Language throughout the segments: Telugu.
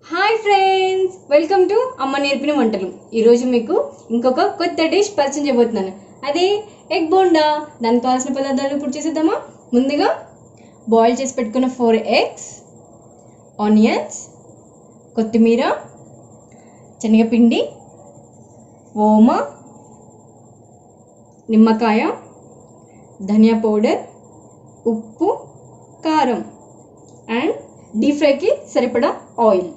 హాయ్ ఫ్రెండ్స్ వెల్కమ్ టు అమ్మ నేర్పిన వంటలు ఈరోజు మీకు ఇంకొక కొత్త డిష్ పరిచయం చేయబోతున్నాను అదే ఎగ్ బోండా దానికి కావాల్సిన పదార్థాలు ఇప్పుడు చేసేద్దామా ముందుగా బాయిల్ చేసి పెట్టుకున్న ఫోర్ ఎగ్స్ ఆనియన్స్ కొత్తిమీర శనగపిండి ఓమ నిమ్మకాయ ధనియా పౌడర్ ఉప్పు కారం అండ్ డీప్ ఫ్రైకి సరిపడా ఆయిల్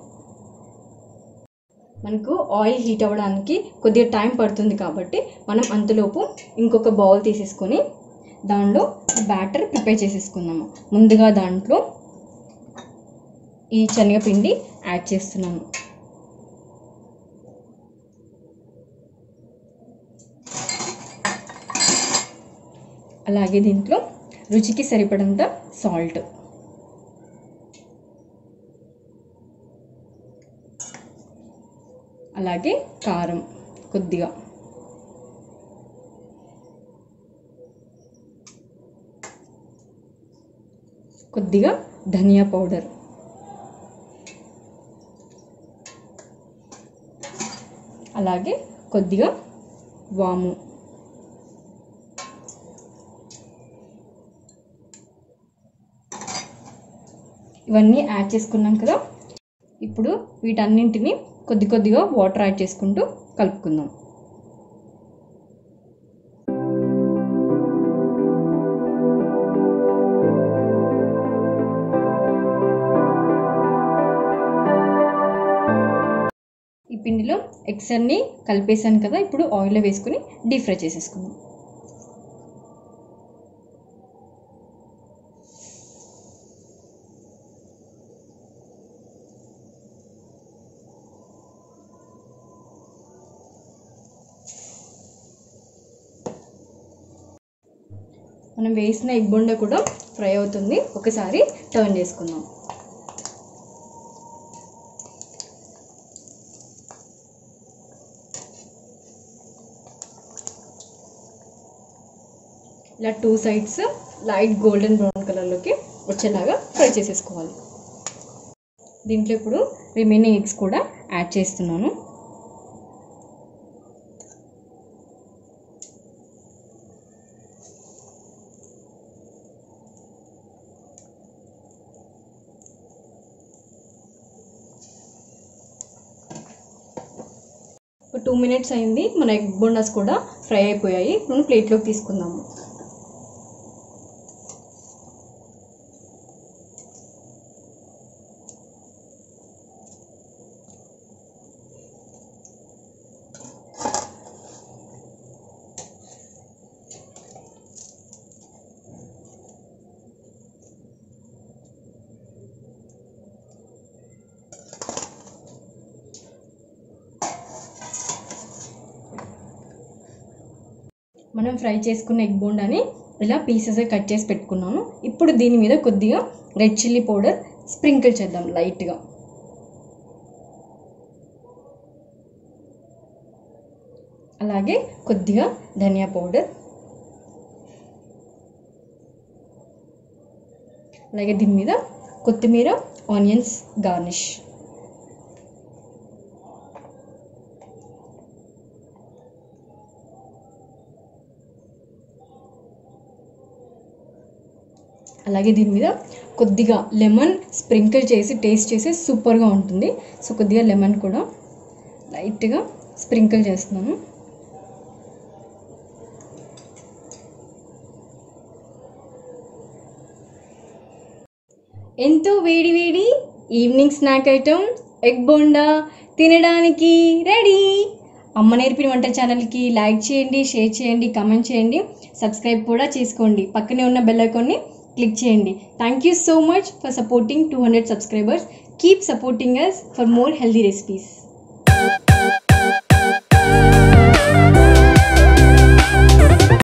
మనకు ఆయిల్ హీట్ అవ్వడానికి కొద్దిగా టైం పడుతుంది కాబట్టి మనం అంతలోపు ఇంకొక బౌల్ తీసేసుకొని దానిలో బ్యాటర్ ప్రిపేర్ చేసేసుకుందాము ముందుగా దాంట్లో ఈ శనగపిండి యాడ్ చేస్తున్నాము అలాగే దీంట్లో రుచికి సరిపడంత సాల్ట్ అలాగే కారం కొద్దిగా కొద్దిగా ధనియా పౌడర్ అలాగే కొద్దిగా వాము ఇవన్నీ యాడ్ చేసుకున్నాం కదా ఇప్పుడు వీటన్నింటిని కొద్ది కొద్దిగా వాటర్ యాడ్ చేసుకుంటూ కలుపుకుందాం ఈ పిండిలో ఎగ్స్ అన్ని కలిపేసాను కదా ఇప్పుడు ఆయిల్లో వేసుకుని డీప్ ఫ్రై చేసేసుకుందాం మనం వేసిన ఎగ్ బొండ కూడా ఫ్రై అవుతుంది ఒకసారి టర్న్ చేసుకుందాం ఇలా two sides light golden brown కలర్లోకి వచ్చేలాగా ఫ్రై చేసేసుకోవాలి దీంట్లో ఇప్పుడు రిమైనింగ్ ఎగ్స్ కూడా యాడ్ చేస్తున్నాను ఒక టూ మినిట్స్ అయింది మన ఎగ్ బొండాస్ కూడా ఫ్రై అయిపోయాయి ఇప్పుడు ప్లేట్లోకి తీసుకుందాము మనం ఫ్రై చేసుకున్న ఎగ్ బోండాని ఇలా పీసెస్ కట్ చేసి పెట్టుకున్నాను ఇప్పుడు దీని మీద కొద్దిగా రెడ్ చిల్లీ పౌడర్ స్ప్రింకిల్ చేద్దాం లైట్గా అలాగే కొద్దిగా ధనియా పౌడర్ అలాగే దీని మీద కొత్తిమీర ఆనియన్స్ గార్నిష్ అలాగే దీని మీద కొద్దిగా లెమన్ స్ప్రింకిల్ చేసి టేస్ట్ చేసి సూపర్గా ఉంటుంది సో కొద్దిగా లెమన్ కూడా లైట్గా స్ప్రింకిల్ చేస్తున్నాను ఎంతో వేడి వేడి evening snack item egg bonda తినడానికి రెడీ అమ్మ నేర్పిన వంట ఛానల్కి లైక్ చేయండి షేర్ చేయండి కమెంట్ చేయండి సబ్స్క్రైబ్ కూడా చేసుకోండి పక్కనే ఉన్న బెల్ ఐకాన్ని క్లిక్ చేయండి thank you so much for supporting two hundred subscribers keep supporting us for more healthy recipes